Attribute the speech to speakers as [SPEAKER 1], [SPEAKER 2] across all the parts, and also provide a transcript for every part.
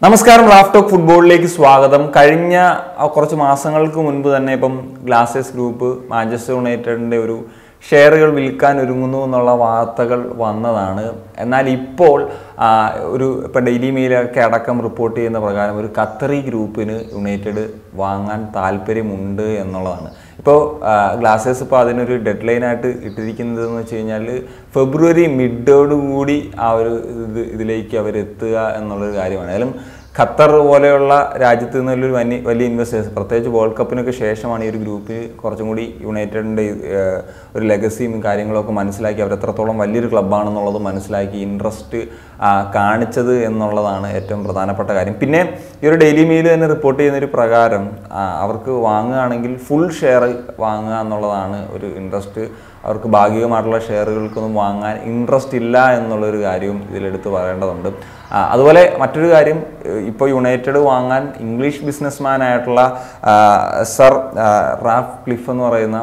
[SPEAKER 1] നമസ്കാരം Raf talk ഫുട്ബോളിലേക്ക് സ്വാഗതം കഴിഞ്ഞ ആ, കുറച്ച് മാസങ്ങൾക്ക് മുൻപ് തന്നെ ഇപ്പം ഗ്ലാസസ് ഗ്രൂപ്പ് മാഞ്ചസ്റ്റർ യുണൈറ്റഡിന്റെ ഒരു ഷെയറുകൾ വിൽക്കാൻ ഒരുങ്ങുന്നു എന്നുള്ള വാർത്തകൾ വന്നതാണ് എന്നാൽ ഇപ്പോൾ ആ, ഒരു ഇപ്പം ഡെയിലി മെയിലൊക്കെ അടക്കം റിപ്പോർട്ട് ചെയ്യുന്ന പ്രകാരം ഒരു ഖത്തറി ഗ്രൂപ്പിന് യുണൈറ്റഡ് വാങ്ങാൻ താല്പര്യമുണ്ട് എന്നുള്ളതാണ് ഇപ്പോൾ ഗ്ലാസസ് ഇപ്പോൾ അതിനൊരു ഡെഡ് ലൈനായിട്ട് ഇട്ടിരിക്കുന്നത് എന്ന് വെച്ച് കഴിഞ്ഞാൽ ഫെബ്രുവരി മിഡോടുകൂടി ആ ഒരു ഇത് ഇതിലേക്ക് അവർ എത്തുക എന്നുള്ളൊരു കാര്യമാണ് ഏതായാലും ഖത്തർ പോലെയുള്ള രാജ്യത്ത് നിന്നൊരു വലിയ വലിയ ഇൻവെസ്റ്റേഴ്സ് പ്രത്യേകിച്ച് വേൾഡ് കപ്പിനൊക്കെ ശേഷമാണ് ഈ ഒരു ഗ്രൂപ്പ് കുറച്ചും കൂടി യുണൈറ്റഡിൻ്റെ ഒരു ലെഗസിയും കാര്യങ്ങളൊക്കെ മനസ്സിലാക്കി അവർ എത്രത്തോളം വലിയൊരു ക്ലബ്ബാണെന്നുള്ളത് മനസ്സിലാക്കി ഇൻട്രസ്റ്റ് കാണിച്ചത് എന്നുള്ളതാണ് ഏറ്റവും പ്രധാനപ്പെട്ട കാര്യം പിന്നെ ഈ ഒരു ഡെയിലി മെയിൽ തന്നെ റിപ്പോർട്ട് ചെയ്യുന്നൊരു പ്രകാരം ആ, അവർക്ക് വാങ്ങുകയാണെങ്കിൽ ഫുൾ ഷെയർ വാങ്ങുക എന്നുള്ളതാണ് ഒരു ഇൻട്രസ്റ്റ് അവർക്ക് ഭാഗികമായിട്ടുള്ള ഷെയറുകൾക്കൊന്നും വാങ്ങാൻ ഇൻട്രസ്റ്റ് ഇല്ല എന്നുള്ളൊരു കാര്യവും ഇതിലെടുത്ത് പറയേണ്ടതുണ്ട് ആ, അതുപോലെ മറ്റൊരു കാര്യം ഇപ്പോൾ യുണൈറ്റഡ് വാങ്ങാൻ ഇംഗ്ലീഷ് ബിസിനസ്മാൻ ആയിട്ടുള്ള ആ, സർ ആ, റാഫ് ക്ലിഫ് എന്ന് പറയുന്ന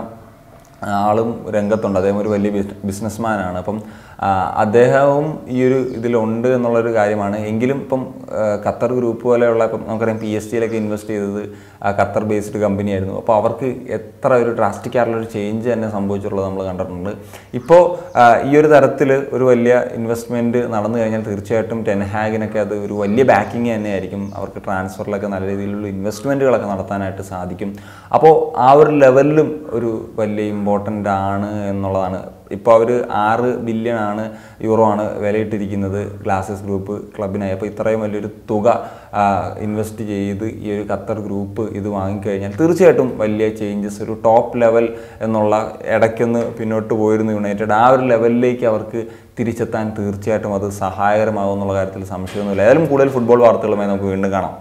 [SPEAKER 1] ആളും രംഗത്തുണ്ട് അദ്ദേഹം ഒരു വലിയ ബിസിനസ്മാനാണ് അപ്പം ആ, അദ്ദേഹവും ഈ ഒരു ഇതിലുണ്ട് എന്നുള്ളൊരു കാര്യമാണ് എങ്കിലും ഇപ്പം ആ, ഖത്തർ ഗ്രൂപ്പ് പോലെയുള്ള ഇപ്പം നമുക്കറിയാം പി എസ് ടിയിലൊക്കെ ഇൻവെസ്റ്റ് ചെയ്തത് ആ, ഖത്തർ ബേസ്ഡ് കമ്പനിയായിരുന്നു അപ്പോൾ അവർക്ക് എത്ര ഒരു ഡ്രാസ്റ്റിക് ആയിട്ടുള്ള ഒരു ചേഞ്ച് തന്നെ സംഭവിച്ചിട്ടുള്ളത് നമ്മൾ കണ്ടിട്ടുണ്ട് ഇപ്പോൾ ആ, ഈ ഒരു തരത്തിൽ ഒരു വലിയ ഇൻവെസ്റ്റ്മെൻറ്റ് നടന്നു കഴിഞ്ഞാൽ തീർച്ചയായിട്ടും ടെൻഹാഗിനൊക്കെ അത് ഒരു വലിയ ബാക്കിങ് തന്നെയായിരിക്കും അവർക്ക് ട്രാൻസ്ഫറിലൊക്കെ നല്ല രീതിയിലുള്ള ഇൻവെസ്റ്റ്മെൻറ്റുകളൊക്കെ നടത്താനായിട്ട് സാധിക്കും അപ്പോൾ ആ ഒരു ലെവലിലും ഒരു വലിയ ഇമ്പോർട്ടൻ്റ് ആണ് എന്നുള്ളതാണ് ഇപ്പോൾ അവർ ആറ് ബില്യൺ ആണ് യൂറോ ആണ് വിലയിട്ടിരിക്കുന്നത് ഗ്ലാസസ് ഗ്രൂപ്പ് ക്ലബിനായി അപ്പോൾ ഇത്രയും വലിയൊരു തുക ഇൻവെസ്റ്റ് ചെയ്ത് ഈ ഒരു ഖത്തർ ഗ്രൂപ്പ് ഇത് വാങ്ങിക്കഴിഞ്ഞാൽ തീർച്ചയായിട്ടും വലിയ ചേഞ്ചസ് ഒരു ടോപ്പ് ലെവൽ എന്നുള്ള ഇടയ്ക്കൊന്ന് പിന്നോട്ട് പോയിരുന്നു യുണൈറ്റഡ് ആ ഒരു ലെവലിലേക്ക് അവർക്ക് തിരിച്ചെത്താൻ തീർച്ചയായിട്ടും അത് സഹായകരമാകും എന്നുള്ള കാര്യത്തിൽ സംശയമൊന്നുമില്ല ഏതായാലും കൂടുതൽ ഫുട്ബോൾ വാർത്തകളുമായി നമുക്ക് വീണ്ടും കാണാം